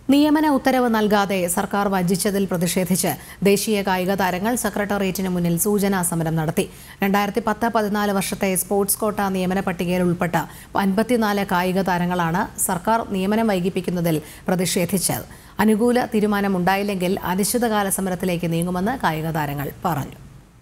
നിയമന ഉത്തരവ് നൽകാതെ സർക്കാർ വഞ്ചിച്ചതിൽ പ്രതിഷേധിച്ച് ദേശീയ കായിക താരങ്ങൾ സെക്രട്ടേറിയറ്റിന് മുന്നിൽ സൂചനാ സമരം നടത്തി രണ്ടായിരത്തി പത്ത് പതിനാല് വർഷത്തെ സ്പോർട്സ് കോട്ട നിയമന പട്ടികയിൽ ഉൾപ്പെട്ട അൻപത്തിനാല് കായിക താരങ്ങളാണ് സർക്കാർ നിയമനം വൈകിപ്പിക്കുന്നതിൽ പ്രതിഷേധിച്ചത് അനുകൂല തീരുമാനമുണ്ടായില്ലെങ്കിൽ അനിശ്ചിതകാല സമരത്തിലേക്ക് നീങ്ങുമെന്ന് കായിക താരങ്ങൾ പറഞ്ഞു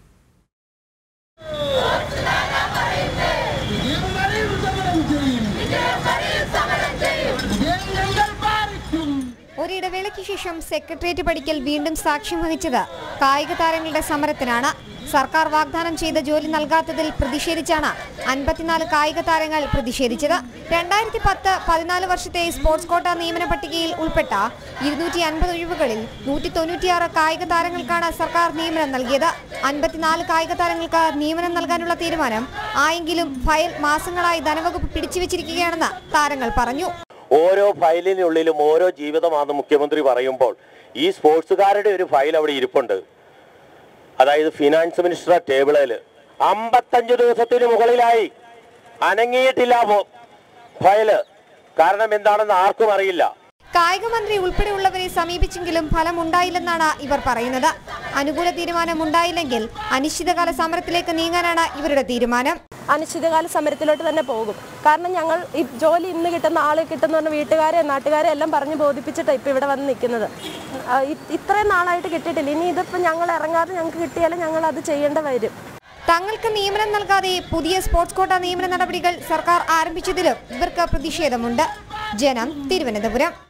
ഒരിടവേളയ്ക്ക് ശേഷം സെക്രട്ടേറിയറ്റ് പടിക്കൽ വീണ്ടും സാക്ഷ്യം വഹിച്ചത് കായിക താരങ്ങളുടെ സമരത്തിനാണ് സർക്കാർ വാഗ്ദാനം ചെയ്ത ജോലി നൽകാത്തതിൽ പ്രതിഷേധിച്ചാണ് അൻപത്തിനാല് കായിക താരങ്ങൾ പ്രതിഷേധിച്ചത് രണ്ടായിരത്തി പത്ത് പതിനാല് വർഷത്തെ സ്പോർട്സ് കോട്ട നിയമന പട്ടികയിൽ ഉൾപ്പെട്ട ഇരുന്നൂറ്റി അൻപത് ഒഴിവുകളിൽ നൂറ്റി തൊണ്ണൂറ്റിയാറ് കായിക താരങ്ങൾക്കാണ് സർക്കാർ നിയമനം നൽകിയത് അൻപത്തിനാല് കായിക താരങ്ങൾക്ക് നിയമനം നൽകാനുള്ള തീരുമാനം ആയെങ്കിലും ഫയൽ മാസങ്ങളായി ധനവകുപ്പ് പിടിച്ചുവെച്ചിരിക്കുകയാണെന്ന് താരങ്ങൾ പറഞ്ഞു ഓരോ ഫയലിനുള്ളിലും ഓരോ ജീവിതമാണെന്ന് മുഖ്യമന്ത്രി പറയുമ്പോൾ ഈ സ്പോർട്സുകാരുടെ ഒരു ഫയൽ അവിടെ ഇരിപ്പുണ്ട് അതായത് ഫിനാൻസ് മിനിസ്റ്റർ ടേബിളിൽ അമ്പത്തഞ്ച് ദിവസത്തിന് മുകളിലായി അനങ്ങിയിട്ടില്ല ഫോ- ഫയല് കാരണം എന്താണെന്ന് ആർക്കും അറിയില്ല കായിക മന്ത്രി ഉൾപ്പെടെയുള്ളവരെ സമീപിച്ചെങ്കിലും ഫലമുണ്ടായില്ലെന്നാണ് ഇവർ പറയുന്നത് അനുകൂല തീരുമാനം ഉണ്ടായില്ലെങ്കിൽ അനിശ്ചിതകാല സമരത്തിലേക്ക് നീങ്ങാനാണ് ഇവരുടെ തീരുമാനം അനിശ്ചിതകാല സമരത്തിലോട്ട് തന്നെ പോകും കാരണം ഞങ്ങൾ ഈ ജോലി ഇന്ന് കിട്ടുന്ന ആളെ കിട്ടുന്ന പറഞ്ഞ വീട്ടുകാരെ നാട്ടുകാരെ എല്ലാം പറഞ്ഞ് ബോധിപ്പിച്ചിട്ടാണ് ഇപ്പോൾ ഇവിടെ വന്ന് നിൽക്കുന്നത് ആ, ഇ- ഇത്രയും നാളായിട്ട് കിട്ടിയിട്ടില്ല ഇനി ഇതിപ്പോൾ ഞങ്ങൾ ഇറങ്ങാതെ ഞങ്ങൾക്ക് കിട്ടിയാലും ഞങ്ങൾ അത് ചെയ്യേണ്ട വരും തങ്ങൾക്ക് നിയമനം നൽകാതെ പുതിയ സ്പോർട്സ് കോട്ട നിയമന നടപടികൾ സർക്കാർ ആരംഭിച്ചതിലും ഇവർക്ക് പ്രതിഷേധമുണ്ട് ജനം തിരുവനന്തപുരം